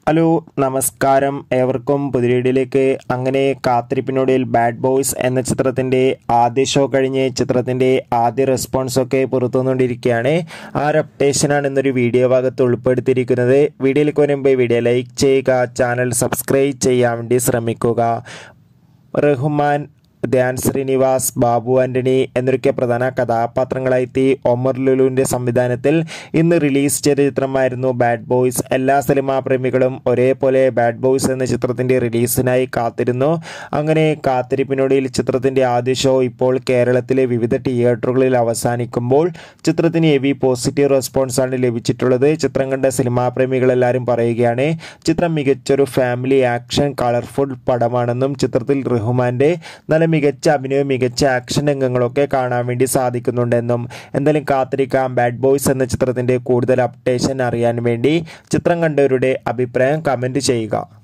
hello നമസ്കാരം ഏവർക്കും പുതിരീടിലേക്ക് അങ്ങനെ കാത്തിരിപ്പിനൊടിയിൽ ബാഡ് ബോയ്സ് എന്ന ചിത്രത്തിൻ്റെ ആദ്യ ഷോ കഴിഞ്ഞ് ചിത്രത്തിൻ്റെ ആദ്യ റെസ്പോൺസ് ഒക്കെ പുറത്തു വന്നുകൊണ്ടിരിക്കുകയാണ് ആ ഒരു അപ്ഡേഷനാണ് ഇന്നൊരു വീഡിയോ ഭാഗത്ത് ഉൾപ്പെടുത്തിയിരിക്കുന്നത് വീഡിയോയിലേക്ക് വരുമ്പോൾ വീഡിയോ ലൈക്ക് ചെയ്യുക ചാനൽ സബ്സ്ക്രൈബ് ചെയ്യാൻ വേണ്ടി ശ്രമിക്കുക റഹ്മാൻ ധ്യാൻ ശ്രീനിവാസ് ബാബു ആന്റണി എന്നൊക്കെ പ്രധാന കഥാപാത്രങ്ങളായെത്തി ഒമർ ലുലുവിൻ്റെ സംവിധാനത്തിൽ ഇന്ന് റിലീസ് ചെയ്ത ചിത്രമായിരുന്നു ബാഡ് ബോയ്സ് എല്ലാ സിനിമാ പ്രേമികളും ഒരേപോലെ ബാഡ് ബോയ്സ് എന്ന ചിത്രത്തിൻ്റെ റിലീസിനായി കാത്തിരുന്നു അങ്ങനെ കാത്തിരിപ്പിനൊടിയിൽ ചിത്രത്തിൻ്റെ ആദ്യ ഷോ ഇപ്പോൾ കേരളത്തിലെ വിവിധ തിയേറ്ററുകളിൽ അവസാനിക്കുമ്പോൾ ചിത്രത്തിന് ഹെവി പോസിറ്റീവ് റെസ്പോൺസാണ് ലഭിച്ചിട്ടുള്ളത് ചിത്രം കണ്ട സിനിമാ പ്രേമികളെല്ലാവരും പറയുകയാണ് ചിത്രം മികച്ചൊരു ഫാമിലി ആക്ഷൻ കളർഫുൾ പടമാണെന്നും ചിത്രത്തിൽ റഹ്മാൻ്റെ നല്ല മികച്ച അഭിനയവും മികച്ച ആക്ഷൻ രംഗങ്ങളൊക്കെ കാണാൻ വേണ്ടി സാധിക്കുന്നുണ്ടെന്നും എന്തായാലും കാത്തിരിക്കാം ബാഡ് ബോയ്സ് എന്ന ചിത്രത്തിൻ്റെ കൂടുതൽ അപ്ഡേഷൻ അറിയാൻ വേണ്ടി ചിത്രം കണ്ടവരുടെ അഭിപ്രായം കമൻറ്റ് ചെയ്യുക